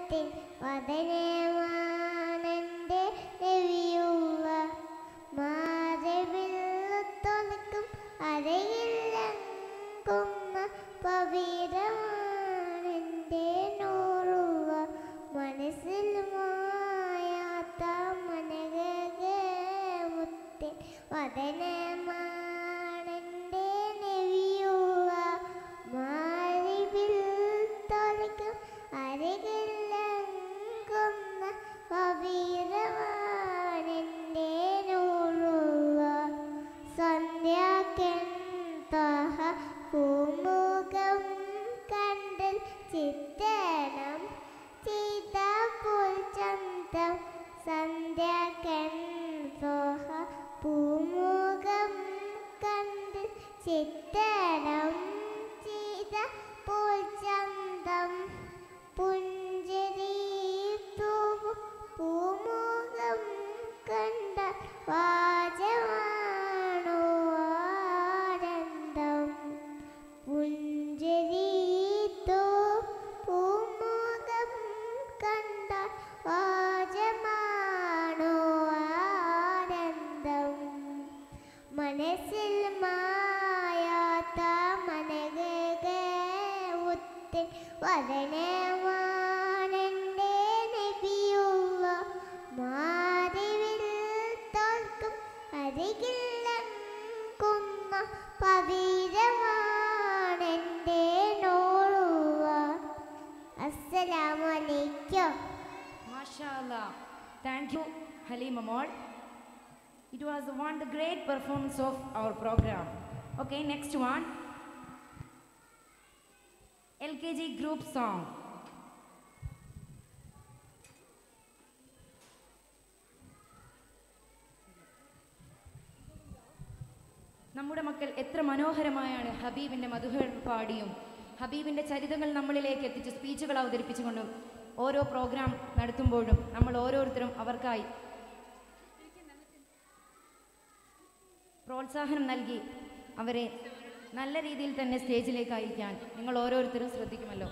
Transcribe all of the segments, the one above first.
മുത്തിൻ വദനമാണെൻ്റെ നബിയുള്ള മാറിവില്ലത്തൊലിക്കും അരയില്ലങ്കുന്ന പവിരമാണെൻ്റെ നൂറുള്ള മനസ്സിൽ മായാത്ത മനകേ മുത്തിൻ വദനമാണെൻ്റെ നബിയുള്ള മാറിവിൽ തൊലിക്കും അരികില്ലങ്കുന്ന പവിരമാണെൻ്റെ നൂറുള്ള സന്ധ്യാക്കൻ തഹ പൂമുഖം കണ്ടിൽ ചിത്തണം ചെയ്ത പോൽ ചന്തം സന്ധ്യാക്കൻ തഹ പൂമുഖം കണ്ടിൽ ചിത്തണം ചെയ്ത പോൽ ചന്തം പുഞ്ചരി തൂവു പൂമുഖം കണ്ട വാജമാണോ ആനന്ദം പുഞ്ചരി തൂ പൂമുഖം കണ്ട വാജമാണോ ആനന്ദം മനസ്സിൽ മായാത്ത മനകേ ഉത്തിൻ വദനമാണെൻ്റെ നബിയുള്ള മാറിവിൽ തോൽക്കും അരികില്ലങ്കുന്ന പവിരമാണെൻ്റെ നോളുവ അസ്സലാമു അലൈക്കും Mashallah. Thank you, Halima Mall. It was one the great performance of our program. Okay, next one. LKG group song. നമ്മുടെ മക്കൾ എത്ര മനോഹരമായാണ് ഹബീബിന്റെ മധുഹകൾ പാടിയും ഹബീബിന്റെ ചരിതങ്ങൾ നമ്മളിലേക്ക് എത്തിച്ച് സ്പീച്ചുകൾ അവതരിപ്പിച്ചുകൊണ്ടും ഓരോ പ്രോഗ്രാം നടത്തുമ്പോഴും നമ്മൾ ഓരോരുത്തരും അവർക്കായി പ്രോത്സാഹനം നൽകി അവരെ നല്ല രീതിയിൽ തന്നെ സ്റ്റേജിലേക്ക് അയക്കാൻ നിങ്ങൾ ഓരോരുത്തരും ശ്രദ്ധിക്കുമല്ലോ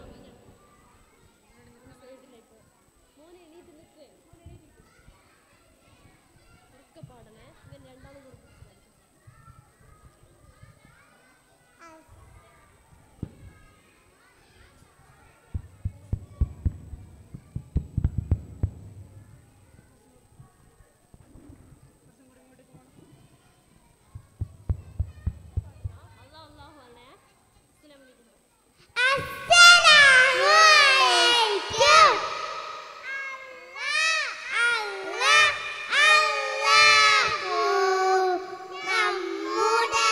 അസ്സലാമു അലൈക്കും അല്ലാഹ് അല്ലാഹു നമ്മുടെ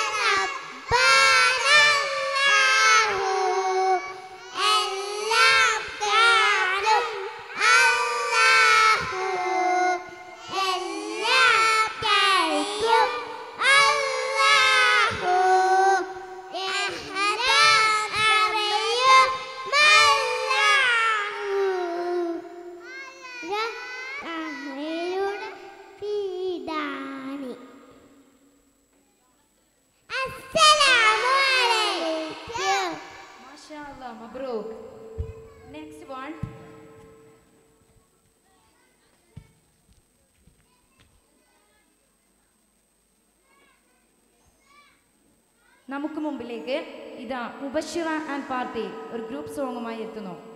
റബ്ബാനല്ലാഹു എല്ലാം കാണും അല്ലാഹു എല്ലാം കേൾക്കും അല്ലാഹു മാഷാ മബ്രൂക്ക് നെക്സ്റ്റ് വൺ നമുക്ക് മുമ്പിലേക്ക് ഇതാ മുബഷിറ ആൻഡ് പാർട്ടി ഒരു ഗ്രൂപ്പ് സോങ്ങുമായി എത്തുന്നു